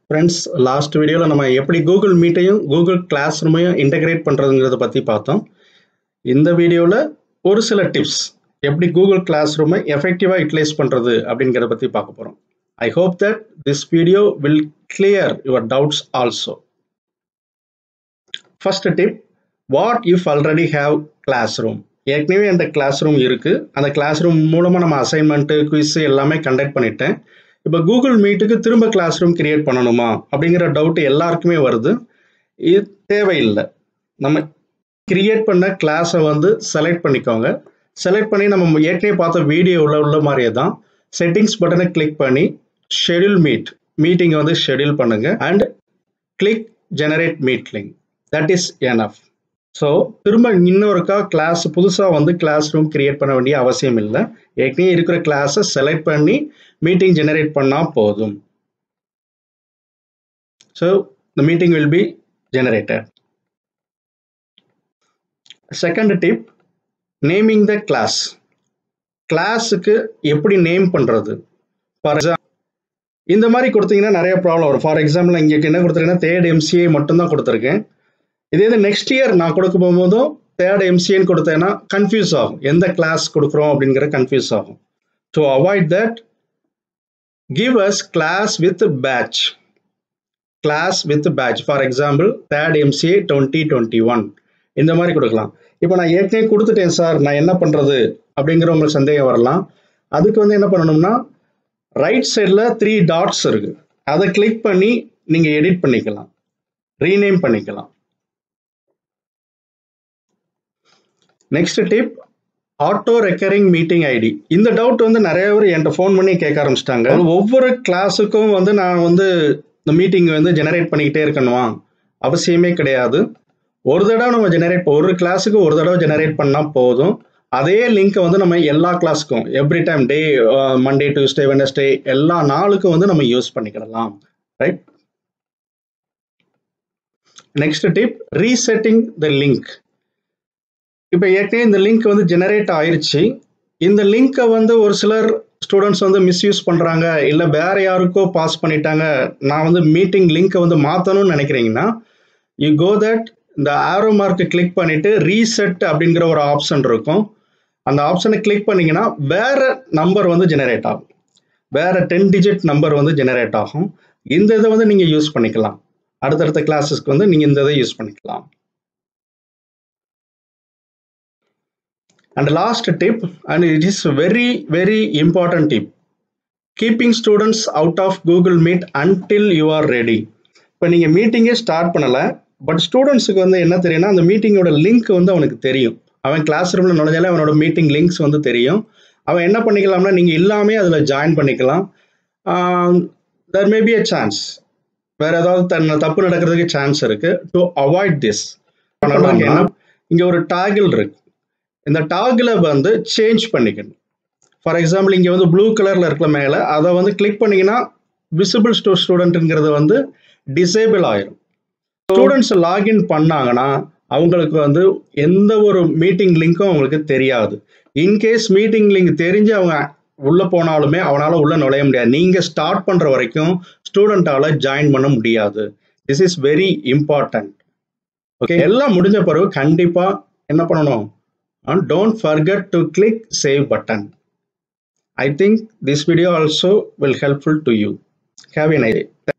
friends last வீடியோவில் நம்ம எப்படி கூகுள் மீட்டையும் கூகுள் கிளாஸ் ரூமையும் இன்டகிரேட் பண்ணுறதுங்கிறத பற்றி பார்த்தோம் இந்த வீடியோவில் ஒரு சில டிப்ஸ் எப்படி கூகுள் கிளாஸ் ரூமை எஃபெக்டிவாக யூட்டிலைஸ் பண்ணுறது அப்படிங்கிறத பற்றி பார்க்க போகிறோம் I hope that this video will clear your doubts also first tip what if already have class room ஏற்கனவே அந்த கிளாஸ் ரூம் இருக்குது அந்த கிளாஸ் ரூம் மூலமாக நம்ம அசைன்மெண்ட்டு குவிஸ் எல்லாமே கண்டக்ட் பண்ணிட்டேன் இப்போ கூகுள் மீட்டுக்கு திரும்ப கிளாஸ் ரூம் கிரியேட் பண்ணணுமா அப்படிங்கிற டவுட் எல்லாருக்குமே வருது இது தேவையில்லை நம்ம கிரியேட் பண்ண கிளாஸை வந்து செலக்ட் பண்ணிக்கோங்க செலக்ட் பண்ணி நம்ம ஏற்கனவே பார்த்த வீடியோவில் உள்ள மாதிரியே தான் செட்டிங்ஸ் பட்டனை கிளிக் பண்ணி ஷெடியூல் மீட் மீட்டிங்கை வந்து ஷெடியூல் பண்ணுங்க and click generate meet link that is enough so திரும்ப இன்னொருக்கா கிளாஸ் புதுசாக வந்து கிளாஸ் ரூம் கிரியேட் பண்ண வேண்டிய அவசியம் இல்லை ஏற்கனவே இருக்கிற கிளாஸை செலக்ட் பண்ணி மீட்டிங் ஜெனரேட் பண்ணால் போதும் so the meeting will be generated second tip naming the class கிளாஸுக்கு எப்படி நேம் பண்ணுறது ஃபார் எக்ஸாம்பிள் இந்த மாதிரி கொடுத்தீங்கன்னா நிறைய ப்ராப்ளம் வரும் ஃபார் எக்ஸாம்பிள் இங்கே என்ன கொடுத்துருக்கேன்னா தேர்ட் எம்சிஏ மட்டும்தான் கொடுத்துருக்கேன் இதே இது நெக்ஸ்ட் இயர் நான் கொடுக்க போகும்போதும் தேர்ட் எம்சிஏன்னு கொடுத்தேன்னா கன்ஃபியூஸ் ஆகும் எந்த கிளாஸ் கொடுக்குறோம் அப்படிங்கிற கன்ஃபியூஸ் ஆகும் to avoid that give us class with batch class with batch for example third MCA twenty twenty one இந்த மாதிரி கொடுக்கலாம் இப்போ நான் ஏற்கனவே கொடுத்துட்டேன் சார் நான் என்ன பண்ணுறது அப்படிங்கிற உங்களுக்கு சந்தேகம் வரலாம் அதுக்கு வந்து என்ன பண்ணணும்னா ரைட் சைடில் த்ரீ டாட்ஸ் இருக்குது அதை கிளிக் பண்ணி நீங்கள் எடிட் பண்ணிக்கலாம் ரீநேம் பண்ணிக்கலாம் next tip auto recurring meeting ID இந்த டவுட் வந்து நிறைய பேர் என்கிட்ட ஃபோன் பண்ணி கேட்க ஆரம்பிச்சிட்டாங்க ஒவ்வொரு கிளாஸுக்கும் வந்து நான் வந்து இந்த மீட்டிங் வந்து ஜெனரேட் பண்ணிக்கிட்டே இருக்கணுமா அவசியமே கிடையாது ஒரு தடவை நம்ம ஜெனரேட் ஒரு கிளாஸுக்கு ஒரு தடவை ஜெனரேட் பண்ணால் போதும் அதே லிங்க்கை வந்து நம்ம எல்லா கிளாஸுக்கும் every time day Monday Tuesday Wednesday எல்லா நாளுக்கும் வந்து நம்ம யூஸ் பண்ணிக்கிடலாம் right next tip resetting the link இப்போ ஏற்கனவே இந்த லிங்க் வந்து ஜெனரேட் ஆயிருச்சு இந்த லிங்க்கை வந்து ஒரு சிலர் ஸ்டூடெண்ட்ஸ் வந்து மிஸ்யூஸ் பண்ணுறாங்க இல்லை வேற யாருக்கோ பாஸ் பண்ணிட்டாங்க நான் வந்து மீட்டிங் லிங்க்கை வந்து மாற்றணும்னு நினைக்கிறீங்கன்னா யூ கோ தட் இந்த ஆரோ மார்க்கை கிளிக் பண்ணிட்டு ரீசெட் அப்படிங்கிற ஒரு ஆப்ஷன் இருக்கும் அந்த ஆப்ஷனை கிளிக் பண்ணீங்கன்னா வேற நம்பர் வந்து ஜெனரேட் ஆகும் வேற டென் டிஜிட் நம்பர் வந்து ஜெனரேட் ஆகும் இந்த இதை வந்து நீங்கள் யூஸ் பண்ணிக்கலாம் அடுத்தடுத்த கிளாஸஸ்க்கு வந்து நீங்கள் இந்த இதை யூஸ் பண்ணிக்கலாம் and last tip and it is very very important tip keeping students out of Google meet until you are ready இப்போ நீங்கள் மீட்டிங்கே ஸ்டார்ட் பண்ணலை பட் ஸ்டூடெண்ட்ஸுக்கு வந்து என்ன தெரியும்னா அந்த மீட்டிங்கோட லிங்க் வந்து அவனுக்கு தெரியும் அவன் கிளாஸ் ரூமில் நுழைஞ்சாலே அவனோட மீட்டிங் லிங்க்ஸ் வந்து தெரியும் அவன் என்ன பண்ணிக்கலாம்னா நீங்கள் இல்லாமே அதில் ஜாயின் பண்ணிக்கலாம் there may be a chance வேற ஏதாவது தன் தப்பு நடக்கிறதுக்கு சான்ஸ் இருக்கு டு அவாய்ட் திஸ் என்ன இங்கே ஒரு டாகில் இருக்கு இந்த டாகில் வந்து சேஞ்ச் பண்ணிக்கணும் ஃபார் எக்ஸாம்பிள் இங்கே வந்து ப்ளூ கலரில் இருக்கிற மேலே அதை வந்து கிளிக் பண்ணிங்கன்னா விசிபிள் ஸ்டூ ஸ்டூடெண்ட்டுங்கிறது வந்து டிசேபிள் ஆயிரும் ஸ்டூடெண்ட்ஸ் லாகின் பண்ணாங்கன்னா அவங்களுக்கு வந்து எந்த ஒரு மீட்டிங் லிங்க்கும் அவங்களுக்கு தெரியாது இன்கேஸ் மீட்டிங் லிங்க் தெரிஞ்சு அவங்க உள்ள போனாலுமே அவனால் உள்ள நுழைய முடியாது நீங்கள் ஸ்டார்ட் பண்ணுற வரைக்கும் ஸ்டூடெண்ட்டால் ஜாயின் பண்ண முடியாது this is very important okay எல்லாம் முடிஞ்ச பிறகு கண்டிப்பாக என்ன பண்ணணும் don't forget to click save button I think this video also will helpful to you have an I